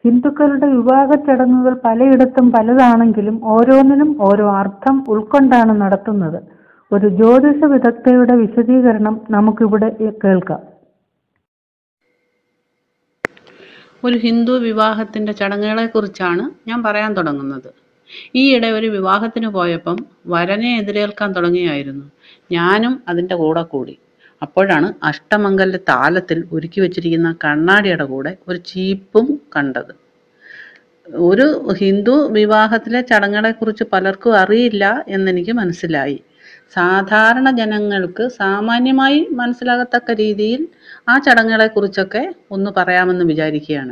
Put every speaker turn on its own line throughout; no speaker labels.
ഹിന്ദുക്കളുടെ വിവാഹ ചടങ്ങുകൾ പലയിടത്തും പലതാണെങ്കിലും ഓരോന്നിനും ഓരോ അർത്ഥം ഉൾക്കൊണ്ടാണ് നടത്തുന്നത് ഒരു ജ്യോതിഷ വിദഗ്ധയുടെ വിശദീകരണം നമുക്കിവിടെ കേൾക്കാം
ഒരു ഹിന്ദു വിവാഹത്തിൻ്റെ ചടങ്ങുകളെക്കുറിച്ചാണ് ഞാൻ പറയാൻ തുടങ്ങുന്നത് ഈയിടെ ഒരു വിവാഹത്തിന് പോയപ്പം വരനെ എതിരേൽക്കാൻ തുടങ്ങിയായിരുന്നു ഞാനും അതിൻ്റെ കൂടെ കൂടി അപ്പോഴാണ് അഷ്ടമംഗല താലത്തിൽ ഒരുക്കി വെച്ചിരിക്കുന്ന കണ്ണാടിയുടെ കൂടെ ഒരു ചീപ്പും കണ്ടത് ഒരു ഹിന്ദു വിവാഹത്തിലെ ചടങ്ങുകളെക്കുറിച്ച് പലർക്കും അറിയില്ല എന്നെനിക്ക് മനസ്സിലായി സാധാരണ ജനങ്ങൾക്ക് സാമാന്യമായി മനസ്സിലാകത്തക്ക രീതിയിൽ ആ ചടങ്ങുകളെക്കുറിച്ചൊക്കെ ഒന്ന് പറയാമെന്ന് വിചാരിക്കുകയാണ്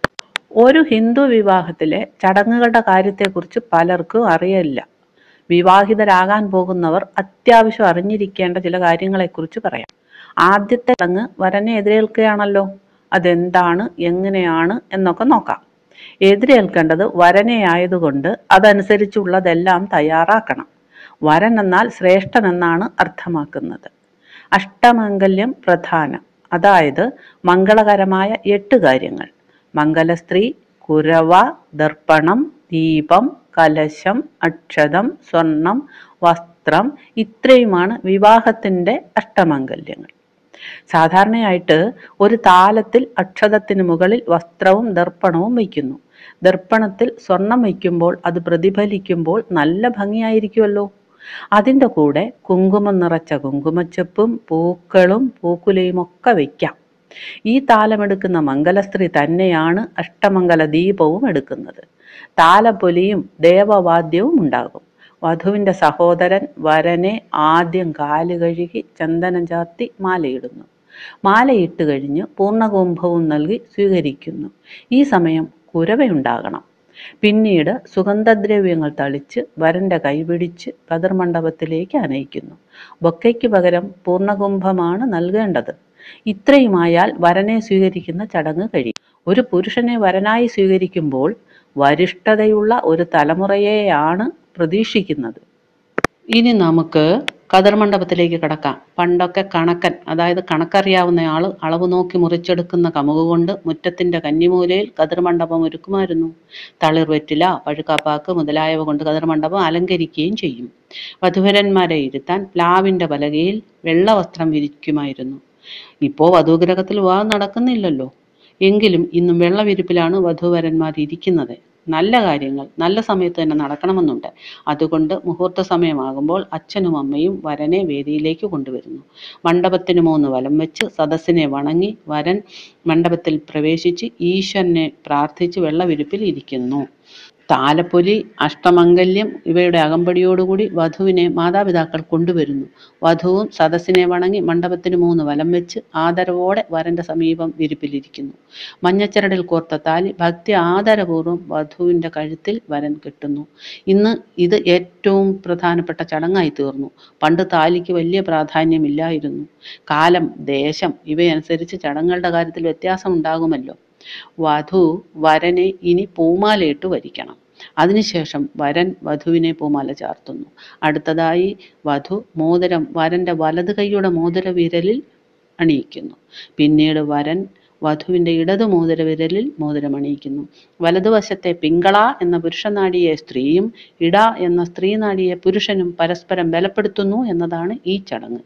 ഒരു ഹിന്ദു വിവാഹത്തിലെ ചടങ്ങുകളുടെ കാര്യത്തെക്കുറിച്ച് പലർക്കും അറിയില്ല വിവാഹിതരാകാൻ പോകുന്നവർ അത്യാവശ്യം അറിഞ്ഞിരിക്കേണ്ട ചില കാര്യങ്ങളെക്കുറിച്ച് പറയാം ആദ്യത്തെ ചടങ്ങ് വരനെ എതിരേൽക്കുകയാണല്ലോ അതെന്താണ് എങ്ങനെയാണ് എന്നൊക്കെ നോക്കാം എതിരേൽക്കേണ്ടത് വരനെ ആയതുകൊണ്ട് അതനുസരിച്ചുള്ളതെല്ലാം തയ്യാറാക്കണം വരൻ എന്നാൽ ശ്രേഷ്ഠൻ എന്നാണ് അർത്ഥമാക്കുന്നത് അഷ്ടമംഗല്യം പ്രധാനം അതായത് മംഗളകരമായ എട്ട് കാര്യങ്ങൾ മംഗലസ്ത്രീ കുരവ ദർപ്പണം ദീപം കലശം അക്ഷതം സ്വർണം വസ്ത്രം ഇത്രയുമാണ് വിവാഹത്തിൻ്റെ അഷ്ടമംഗല്യങ്ങൾ സാധാരണയായിട്ട് ഒരു താലത്തിൽ അക്ഷതത്തിന് മുകളിൽ വസ്ത്രവും ദർപ്പണവും വയ്ക്കുന്നു ദർപ്പണത്തിൽ സ്വർണം വയ്ക്കുമ്പോൾ അത് പ്രതിഫലിക്കുമ്പോൾ നല്ല ഭംഗിയായിരിക്കുമല്ലോ അതിൻ്റെ കൂടെ കുങ്കുമം നിറച്ച കുങ്കുമച്ചെപ്പും പൂക്കളും പൂക്കുലയും ഒക്കെ വയ്ക്കാം ഈ താലമെടുക്കുന്ന മംഗലസ്ത്രീ തന്നെയാണ് അഷ്ടമംഗല ദീപവും എടുക്കുന്നത് താലപ്പൊലിയും ദേവവാദ്യവും ഉണ്ടാകും വധുവിൻ്റെ സഹോദരൻ വരനെ ആദ്യം കാല് കഴുകി ചന്ദനം ചാർത്തി മാലയിടുന്നു മാലയിട്ട് കഴിഞ്ഞ് പൂർണ്ണകുംഭവും നൽകി സ്വീകരിക്കുന്നു ഈ സമയം കുരവയുണ്ടാകണം പിന്നീട് സുഗന്ധദ്രവ്യങ്ങൾ തളിച്ച് വരൻ്റെ കൈപിടിച്ച് കതിർമണ്ഡപത്തിലേക്ക് അനയിക്കുന്നു ബൊക്കയ്ക്ക് പകരം പൂർണ്ണകുംഭമാണ് നൽകേണ്ടത് ഇത്രയുമായാൽ വരനെ സ്വീകരിക്കുന്ന ചടങ്ങ് കഴിയും ഒരു പുരുഷനെ വരനായി സ്വീകരിക്കുമ്പോൾ വരിഷ്ഠതയുള്ള ഒരു തലമുറയെയാണ് പ്രതീക്ഷിക്കുന്നത് ഇനി നമുക്ക് കതിർമണ്ഡപത്തിലേക്ക് കടക്കാം പണ്ടൊക്കെ കണക്കൻ അതായത് കണക്കറിയാവുന്നയാൾ അളവ് നോക്കി മുറിച്ചെടുക്കുന്ന കമുക് കൊണ്ട് മുറ്റത്തിന്റെ കന്നിമൂലയിൽ കതിർമണ്ഡപം ഒരുക്കുമായിരുന്നു തളിർ വെറ്റില പഴുക്കാപ്പാക്ക് മുതലായവ കൊണ്ട് കതിർമണ്ഡപം അലങ്കരിക്കുകയും ചെയ്യും വധുവരന്മാരെ ഇരുത്താൻ പ്ലാവിന്റെ പലകയിൽ വെള്ള വസ്ത്രം വിരിക്കുമായിരുന്നു ഇപ്പോൾ വധുഗ്രഹത്തിൽ വിവാഹം നടക്കുന്നില്ലല്ലോ എങ്കിലും ഇന്നും വെള്ളവിരിപ്പിലാണ് വധുവരന്മാർ ഇരിക്കുന്നത് നല്ല കാര്യങ്ങൾ നല്ല സമയത്ത് തന്നെ നടക്കണമെന്നുണ്ട് അതുകൊണ്ട് മുഹൂർത്ത സമയമാകുമ്പോൾ അച്ഛനും അമ്മയും വരനെ വേദിയിലേക്ക് കൊണ്ടുവരുന്നു മണ്ഡപത്തിന് മൂന്ന് വലം വെച്ച് സദസ്സിനെ വണങ്ങി വരൻ മണ്ഡപത്തിൽ പ്രവേശിച്ച് ഈശ്വരനെ പ്രാർത്ഥിച്ച് വെള്ളവിരിപ്പിൽ ഇരിക്കുന്നു താലപ്പൊലി അഷ്ടമംഗല്യം ഇവയുടെ അകമ്പടിയോടുകൂടി വധുവിനെ മാതാപിതാക്കൾ കൊണ്ടുവരുന്നു വധുവും സദസ്സിനെ വണങ്ങി മണ്ഡപത്തിന് മൂന്ന് വലം വെച്ച് ആദരവോടെ വരന്റെ സമീപം വിരിപ്പിലിരിക്കുന്നു മഞ്ഞച്ചരടിൽ കോർത്ത താലി ഭക്തി ആദരപൂർവ്വം വധുവിന്റെ കഴുത്തിൽ വരൻ കെട്ടുന്നു ഇന്ന് ഇത് ഏറ്റവും പ്രധാനപ്പെട്ട ചടങ്ങായി തീർന്നു പണ്ട് താലിക്ക് വലിയ പ്രാധാന്യമില്ലായിരുന്നു കാലം ദേശം ഇവയനുസരിച്ച് ചടങ്ങുകളുടെ കാര്യത്തിൽ വ്യത്യാസം ഉണ്ടാകുമല്ലോ വധു വരനെ ഇനി പൂമാലയിട്ട് വരിക്കണം അതിനുശേഷം വരൻ വധുവിനെ പൂമാല ചാർത്തുന്നു അടുത്തതായി വധു മോതിരം വരന്റെ വലത് കൈയുടെ മോതിര വിരലിൽ അണിയിക്കുന്നു പിന്നീട് വരൻ വധുവിന്റെ ഇടതു മോതിര വിരലിൽ മോതിരം അണിയിക്കുന്നു വലതുവശത്തെ പിങ്കള എന്ന പുരുഷനാടിയെ സ്ത്രീയും ഇട എന്ന സ്ത്രീനാടിയെ പുരുഷനും പരസ്പരം ബലപ്പെടുത്തുന്നു എന്നതാണ് ഈ ചടങ്ങ്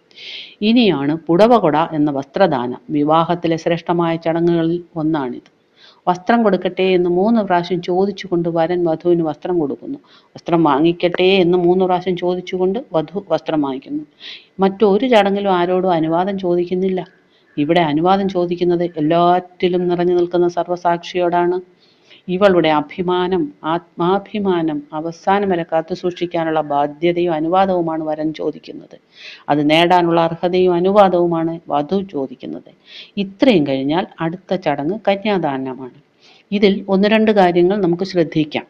ഇനിയാണ് പുടവകൊട എന്ന വസ്ത്രദാനം വിവാഹത്തിലെ ശ്രേഷ്ഠമായ ചടങ്ങുകളിൽ ഒന്നാണിത് വസ്ത്രം കൊടുക്കട്ടെ എന്ന് മൂന്ന് പ്രാവശ്യം ചോദിച്ചുകൊണ്ട് വരൻ വധുവിന് വസ്ത്രം കൊടുക്കുന്നു വസ്ത്രം വാങ്ങിക്കട്ടെ എന്ന് മൂന്ന് പ്രാവശ്യം ചോദിച്ചുകൊണ്ട് വധു വസ്ത്രം വാങ്ങിക്കുന്നു മറ്റൊരു ചടങ്ങിലും ആരോടും അനുവാദം ചോദിക്കുന്നില്ല ഇവിടെ അനുവാദം ചോദിക്കുന്നത് എല്ലാറ്റിലും നിറഞ്ഞു നിൽക്കുന്ന സർവസാക്ഷിയോടാണ് ഇവളുടെ അഭിമാനം ആത്മാഭിമാനം അവസാനം വരെ കാത്തു സൂക്ഷിക്കാനുള്ള ബാധ്യതയും അനുവാദവുമാണ് വരൻ ചോദിക്കുന്നത് അത് നേടാനുള്ള അർഹതയും അനുവാദവുമാണ് വധു ചോദിക്കുന്നത് ഇത്രയും കഴിഞ്ഞാൽ അടുത്ത ചടങ്ങ് കന്യാദാനമാണ് ഇതിൽ ഒന്ന് രണ്ട് കാര്യങ്ങൾ നമുക്ക് ശ്രദ്ധിക്കാം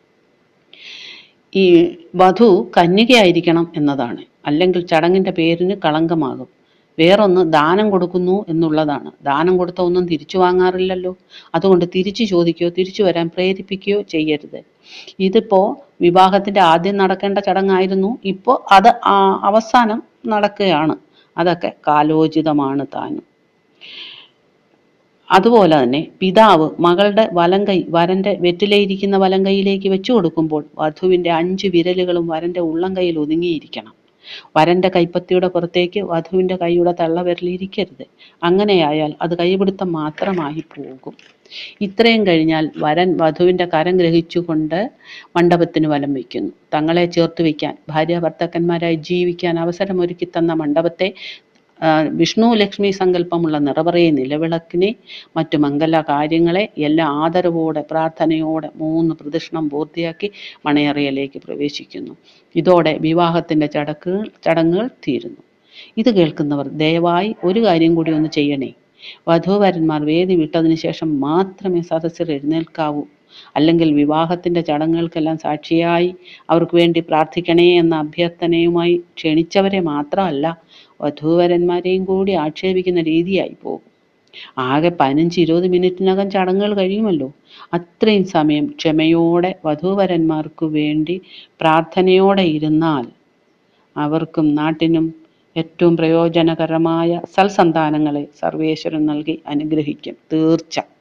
ഈ വധു കന്യകയായിരിക്കണം എന്നതാണ് അല്ലെങ്കിൽ ചടങ്ങിന്റെ പേരിന് കളങ്കമാകും വേറൊന്ന് ദാനം കൊടുക്കുന്നു എന്നുള്ളതാണ് ദാനം കൊടുത്ത ഒന്നും തിരിച്ചു വാങ്ങാറില്ലല്ലോ അതുകൊണ്ട് തിരിച്ചു ചോദിക്കുകയോ തിരിച്ചു വരാൻ പ്രേരിപ്പിക്കുകയോ ചെയ്യരുത് ഇതിപ്പോ വിവാഹത്തിന്റെ ആദ്യം നടക്കേണ്ട ചടങ്ങായിരുന്നു ഇപ്പോൾ അത് ആ അവസാനം നടക്കുകയാണ് അതൊക്കെ കാലോചിതമാണ് താനും അതുപോലെ തന്നെ പിതാവ് മകളുടെ വലങ്കൈ വരന്റെ വെറ്റിലയിരിക്കുന്ന വലങ്കൈയിലേക്ക് വെച്ചു കൊടുക്കുമ്പോൾ വധുവിന്റെ അഞ്ച് വിരലുകളും വരന്റെ ഉള്ളംകൈയിൽ ഒതുങ്ങിയിരിക്കണം വരന്റെ കൈപ്പത്തിയുടെ പുറത്തേക്ക് വധുവിന്റെ കൈയുടെ തള്ളവിരലിരിക്കരുത് അങ്ങനെയായാൽ അത് കൈപിടുത്തം മാത്രമായി പോകും ഇത്രയും കഴിഞ്ഞാൽ വരൻ വധുവിന്റെ കരം ഗ്രഹിച്ചുകൊണ്ട് മണ്ഡപത്തിന് വലം വയ്ക്കുന്നു തങ്ങളെ ചേർത്ത് വയ്ക്കാൻ ഭാര്യ ഭർത്താക്കന്മാരായി ജീവിക്കാൻ അവസരമൊരുക്കി തന്ന മണ്ഡപത്തെ ആ, വിഷ്ണു ലക്ഷ്മി സങ്കല്പമുള്ള നിറവറയെ നിലവിളക്കിനെ മറ്റു മംഗല കാര്യങ്ങളെ എല്ലാ ആദരവോടെ പ്രാർത്ഥനയോടെ മൂന്ന് പ്രദക്ഷിണം പൂർത്തിയാക്കി മണയറയിലേക്ക് പ്രവേശിക്കുന്നു ഇതോടെ വിവാഹത്തിന്റെ ചടക്കുകൾ ചടങ്ങുകൾ തീരുന്നു ഇത് കേൾക്കുന്നവർ ദയവായി ഒരു കാര്യം കൂടി ഒന്ന് ചെയ്യണേ വധൂവരന്മാർ വേദി വിട്ടതിന് ശേഷം മാത്രമേ സദസ്സിൽ എഴുന്നേൽക്കാവൂ അല്ലെങ്കിൽ വിവാഹത്തിന്റെ ചടങ്ങുകൾക്കെല്ലാം സാക്ഷിയായി അവർക്ക് വേണ്ടി പ്രാർത്ഥിക്കണേ എന്ന അഭ്യർത്ഥനയുമായി ക്ഷണിച്ചവരെ മാത്രമല്ല വധൂവരന്മാരെയും കൂടി ആക്ഷേപിക്കുന്ന രീതിയായി പോകും ആകെ പതിനഞ്ച് ഇരുപത് മിനിറ്റിനകം ചടങ്ങുകൾ കഴിയുമല്ലോ അത്രയും സമയം ക്ഷമയോടെ വധൂവരന്മാർക്ക് വേണ്ടി പ്രാർത്ഥനയോടെ ഇരുന്നാൽ അവർക്കും നാട്ടിനും ഏറ്റവും പ്രയോജനകരമായ സൽസന്താനങ്ങളെ സർവേശ്വരൻ നൽകി അനുഗ്രഹിക്കും തീർച്ച